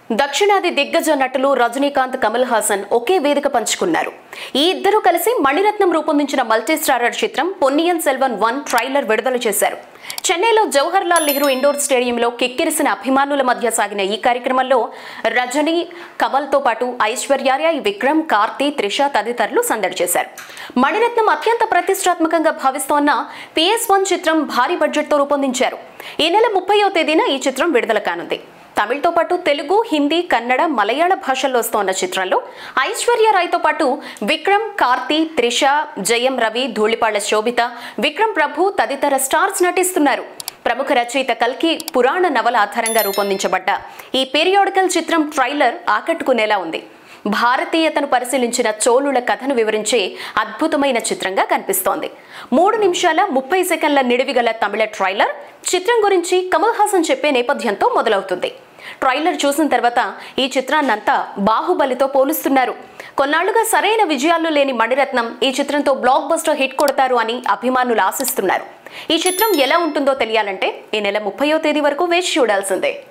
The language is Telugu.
దక్షిణాది దిగ్గజ నటులు రజనీకాంత్ కమల్ హాసన్ ఒకే వేదిక పంచుకున్నారు ఈ ఇద్దరు కలిసి మణిరత్నం రూపొందించిన మల్టీస్టారర్ చిత్రం పొన్నియన్ సెల్వన్ వన్ ట్రైలర్ విడుదల చేశారు చెన్నైలో జవహర్ లాల్ నెహ్రూ ఇండోర్ స్టేడియంలో కిక్కిరిసిన అభిమానుల మధ్య సాగిన ఈ కార్యక్రమంలో రజనీ కమల్తో పాటు ఐశ్వర్యారాయ్ విక్రమ్ కార్తీ త్రిష తదితరులు సందడి చేశారు మణిరత్నం అత్యంత ప్రతిష్టాత్మకంగా భావిస్తోన్న పిఎస్ వన్ చిత్రం భారీ బడ్జెట్తో రూపొందించారు ఈ నెల ముప్పయో తేదీన ఈ చిత్రం విడుదల కానుంది తమిళ్తో పాటు తెలుగు హిందీ కన్నడ మలయాళ భాషల్లో వస్తోన్న చిత్రంలో ఐశ్వర్య రాయ్తో పాటు విక్రమ్ కార్తీ త్రిష జయం రవి ధూళిపాళ్ల శోభిత విక్రమ్ ప్రభు తదితర స్టార్స్ నటిస్తున్నారు ప్రముఖ రచయిత కల్కి పురాణ నవల ఆధారంగా రూపొందించబడ్డ ఈ పీరియాడికల్ చిత్రం ట్రైలర్ ఆకట్టుకునేలా ఉంది భారతీయతను పరిశీలించిన చోళుల కథను వివరించే అద్భుతమైన చిత్రంగా కనిపిస్తోంది మూడు నిమిషాల ముప్పై సెకండ్ల నిడివిగల తమిళ ట్రైలర్ చిత్రం గురించి కమల్ హాసన్ చెప్పే నేపథ్యంతో మొదలవుతుంది ట్రైలర్ చూసిన తర్వాత ఈ చిత్రాన్నంతా బాహుబలితో పోలుస్తున్నారు కొన్నాళ్లుగా సరైన విజయాలు లేని మణిరత్నం ఈ చిత్రంతో బ్లాక్ బస్టర్ హిట్ కొడతారు అని అభిమానులు ఆశిస్తున్నారు ఈ చిత్రం ఎలా ఉంటుందో తెలియాలంటే ఈ నెల ముప్పయో తేదీ వరకు వేచి చూడాల్సిందే